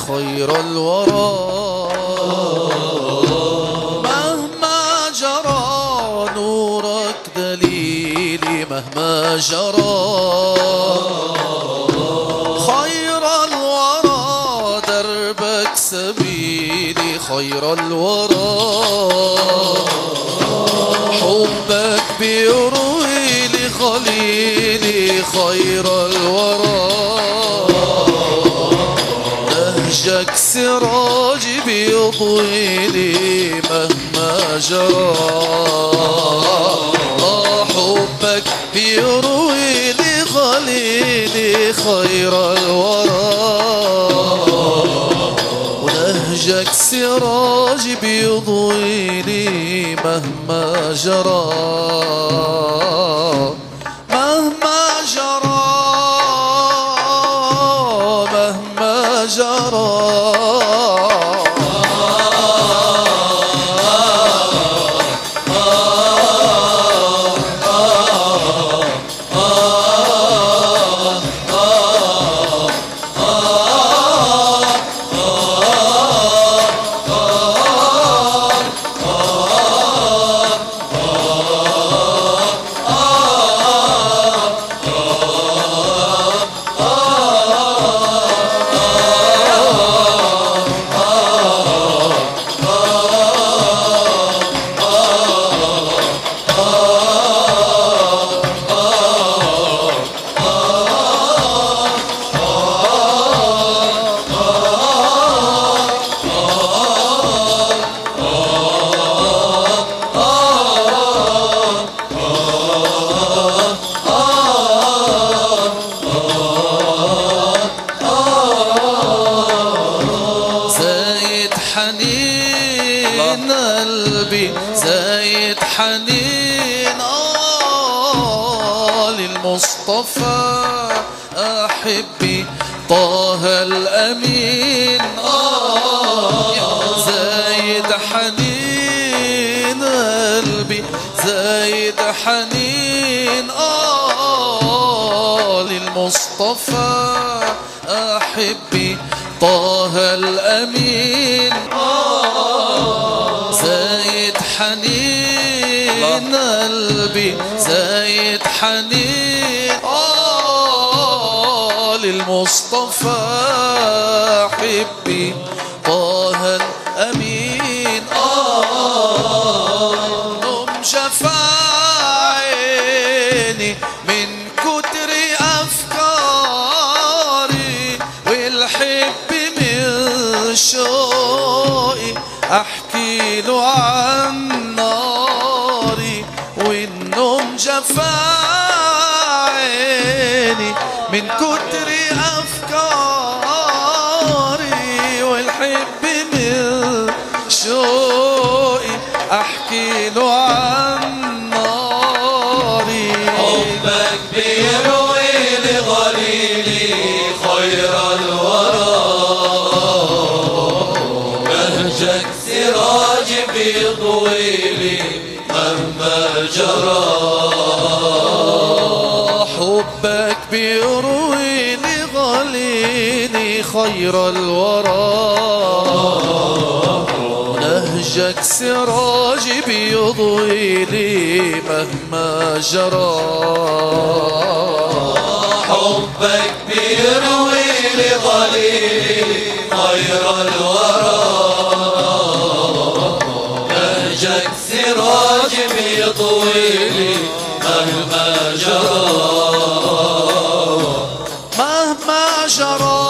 خير الورى مهما جرى نورك دليلي مهما جرى خير الورى دربك سبيلي خير الورى حبك بيروي لخليلي خير الورى نهجك سراج بيضوي لي مهما جرى آه، حبك بيروي لخليلي خير الورى ونهجك سراج بيضوي لي مهما جرى مهما جرى مهما جرى زايد حنين قلبي زايد حنين آه للمصطفى أحبي طه الأمين آه زايد حنين قلبي زايد حنين آه للمصطفى أحبي طه الأمين زايد حنين قلبي زايد حنين آه للمصطفى حبي طه الأمين آه نم شفاعيني من كتر أفكاري والحب من شوقي أحكي له عن ناري والنوم جفاعيني من كتر أفكاري والحب من شوقي أحكي له عن ناري حبك بيروي لغليلي خير الورى نهجك سراج بيضوي لي مهما جرى حبك بيروي لغليلي خير الورى نهجك سراج بيضوي لي مهما جرى حبك بيروي لغليلي خير الورى نهجك سراج بيضوي لي مهما جرى مهما جرى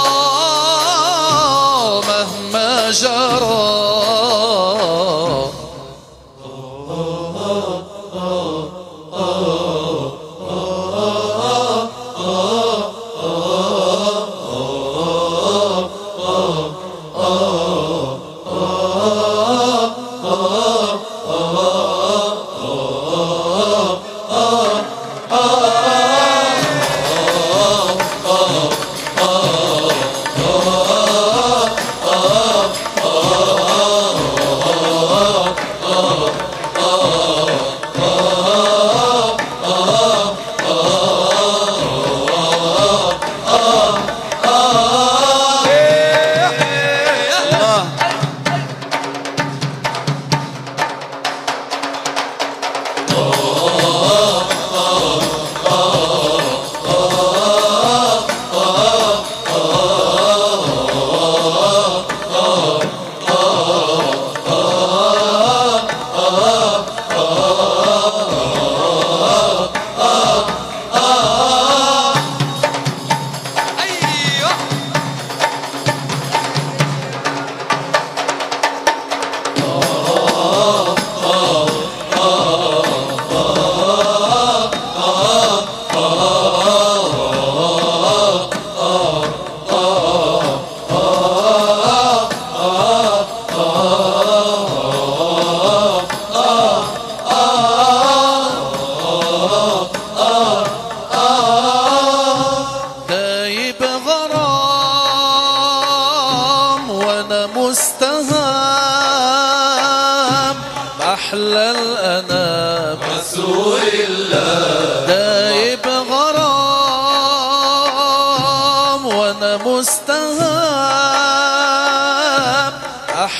مهما جرى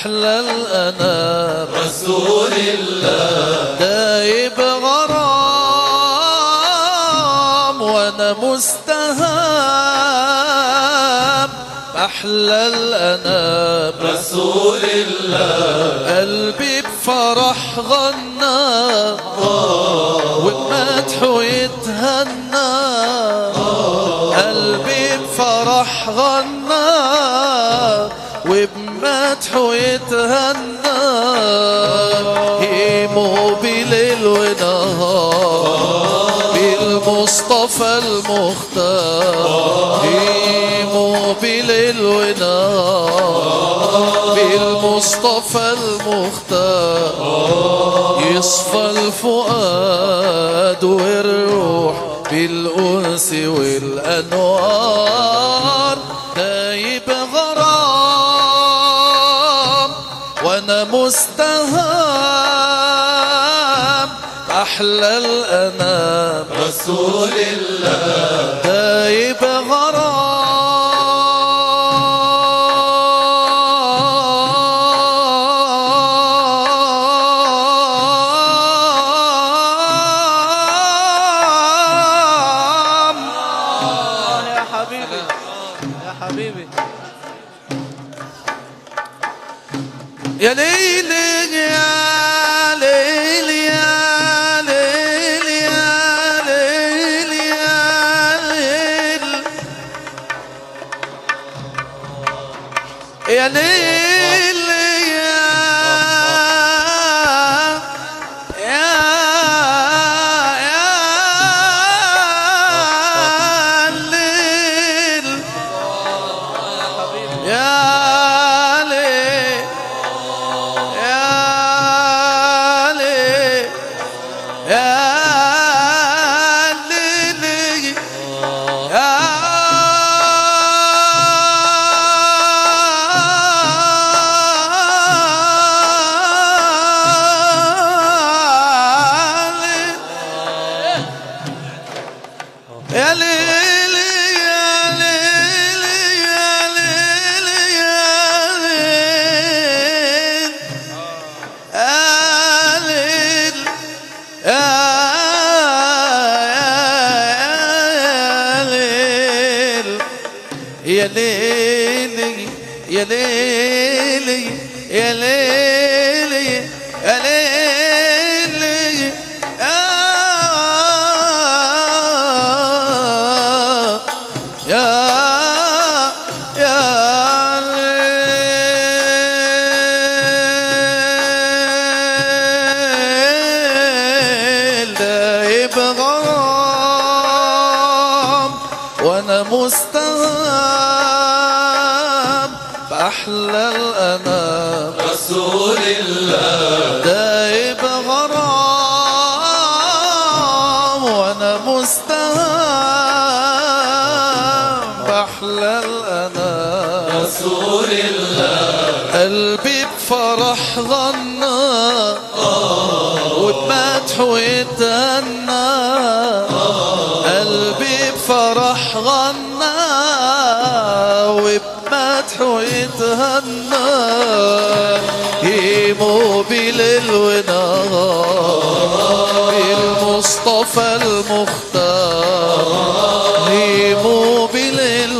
أحلى الأنام رسول الله دايب غرام وانا مستهام احلى الانام رسول الله قلبي بفرح غنى وبمدحه يتهنى قلبي بفرح غنى وبمدحه يتهنى يمو بليل ونهار بالمصطفى المختار يمو بليل ونهار بالمصطفى المختار يصفى الفؤاد والروح بالأنس والأنوار دايب غرام وانا مستهام احلى الانام رسول الله دايب غرام يا حبيبي يا حبيبي يا ليل يا ليل يا ليل يا ليل يا ليل يا ليل يا يا يا ليل يا ليل يا ليل يا ليل يا ليل يا ليل يا ليل يا ليل يا ليل يا ليل يا ليل يا ليل يا ليل يا ليل يا يا ليل دايب غرام وانا مستهام بأحلى الأنام رسول الله دايب غرام وانا مستهام بأحلى الأنام رسول الله قلبي بفرح غنى وبمدحه يتهنى قلبي بفرح غنى وبمدحه يتهنى يمو بليل ونهار بالمصطفى المختار يمو بليل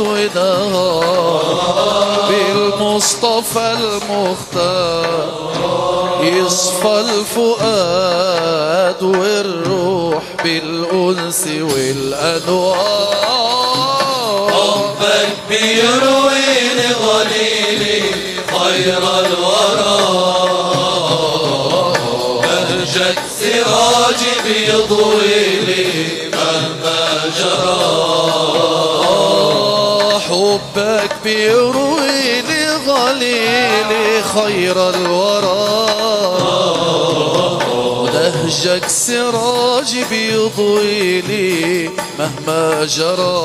ونهار بالمصطفى المختار يصفى الفؤاد والروح بالأنس والأنوار حبك بيروي لغليلي خير الورى بهجة سراجي بيضوي لي مهما جرى حبك بيروي لغليلي خير الورى ونهجك سراج بيضوي لي مهما جرى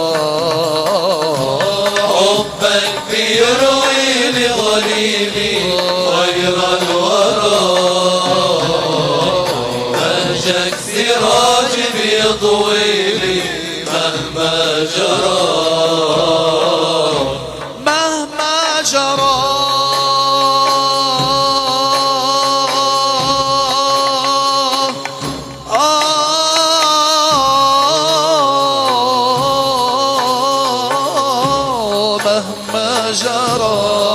حبك بيروي لغليلي خير الورى بهجك سراج بيضوي لي مهما جرى مهما جرى جرى